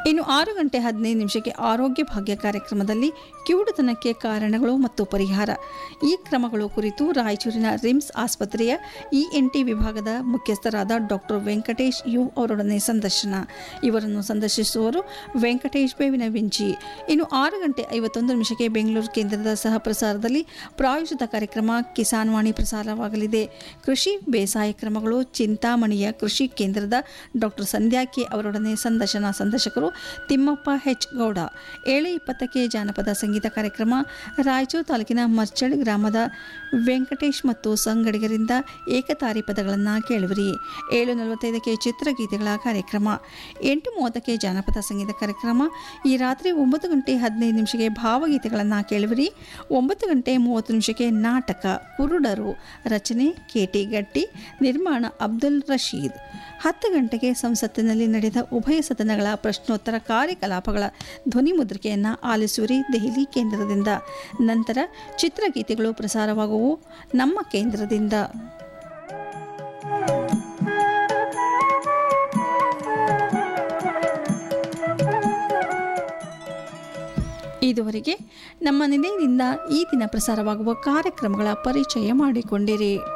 ಇನ್ನು ಆರು ಗಂಟೆ ಹದಿನೈದು ನಿಮಿಷಕ್ಕೆ ಆರೋಗ್ಯ ಭಾಗ್ಯ ಕಾರ್ಯಕ್ರಮದಲ್ಲಿ ಕಿವುಡುತನಕ್ಕೆ ಕಾರಣಗಳು ಮತ್ತು ಪರಿಹಾರ ಈ ಕ್ರಮಗಳು ಕುರಿತು ರಾಯಚೂರಿನ ರಿಮ್ಸ್ ಆಸ್ಪತ್ರೆಯ ಇಎನ್ಟಿ ವಿಭಾಗದ ಮುಖ್ಯಸ್ಥರಾದ ಡಾಕ್ಟರ್ ವೆಂಕಟೇಶ್ ಯು ಅವರೊಡನೆ ಸಂದರ್ಶನ ಇವರನ್ನು ಸಂದರ್ಶಿಸುವವರು ವೆಂಕಟೇಶ್ ಬೇವಿನ ವಿಂಚಿ ಇನ್ನು ಆರು ಗಂಟೆ ಐವತ್ತೊಂದು ನಿಮಿಷಕ್ಕೆ ಬೆಂಗಳೂರು ಕೇಂದ್ರದ ಸಹ ಪ್ರಸಾರದಲ್ಲಿ ಪ್ರಾಯೋಜಿತ ಕಾರ್ಯಕ್ರಮ ಕಿಸಾನ್ ವಾಣಿ ಪ್ರಸಾರವಾಗಲಿದೆ ಕೃಷಿ ಬೇಸಾಯ ಕ್ರಮಗಳು ಚಿಂತಾಮಣಿಯ ಕೃಷಿ ಕೇಂದ್ರದ ಡಾಕ್ಟರ್ ಸಂಧ್ಯಾ ಕೆ ಅವರೊಡನೆ ಸಂದರ್ಶನ ಸಂದರ್ಶಕರು ತಿಮ್ಮಪ್ಪ ಹೆಚ್ ಗೌಡ ಏಳು ಇಪ್ಪತ್ತಕ್ಕೆ ಜಾನಪದ ಸಂಗೀತ ಕಾರ್ಯಕ್ರಮ ರಾಯಚೂರು ತಾಲೂಕಿನ ಮರ್ಚಡ್ ಗ್ರಾಮದ ವೆಂಕಟೇಶ್ ಮತ್ತು ಸಂಗಡಿಗರಿಂದ ಏಕತಾರಿ ಪದಗಳನ್ನು ಕೇಳುವಿರಿ ಏಳು ನಲವತ್ತೈದಕ್ಕೆ ಚಿತ್ರಗೀತೆಗಳ ಕಾರ್ಯಕ್ರಮ ಎಂಟು ಮೂವತ್ತಕ್ಕೆ ಜಾನಪದ ಸಂಗೀತ ಕಾರ್ಯಕ್ರಮ ಈ ರಾತ್ರಿ ಒಂಬತ್ತು ಗಂಟೆ ಹದಿನೈದು ನಿಮಿಷಕ್ಕೆ ಭಾವಗೀತೆಗಳನ್ನು ಕೇಳುವಿರಿ ಒಂಬತ್ತು ಗಂಟೆ ಮೂವತ್ತು ನಿಮಿಷಕ್ಕೆ ನಾಟಕ ಕುರುಡರು ರಚನೆ ಕೆ ಟಿ ಗಟ್ಟಿ ನಿರ್ಮಾಣ ಅಬ್ದುಲ್ ರಶೀದ್ ಹತ್ತು ಗಂಟೆಗೆ ಸಂಸತ್ತಿನಲ್ಲಿ ನಡೆದ ಉಭಯ ಸದನಗಳ ಪ್ರಶ್ನೋತ್ತರ ಕಾರ್ಯಕಲಾಪಗಳ ಧ್ವನಿ ಮುದ್ರಿಕೆಯನ್ನು ಆಲಿಸುವಿರಿ ದೆಹಲಿ ಕೇಂದ್ರದಿಂದ ನಂತರ ಚಿತ್ರಗೀತೆಗಳು ಪ್ರಸಾರವಾಗುವು ನಮ್ಮ ಕೇಂದ್ರದಿಂದ ಇದುವರೆಗೆ ನಮ್ಮ ನಿಲಯದಿಂದ ಈ ದಿನ ಪ್ರಸಾರವಾಗುವ ಕಾರ್ಯಕ್ರಮಗಳ ಪರಿಚಯ ಮಾಡಿಕೊಂಡಿರಿ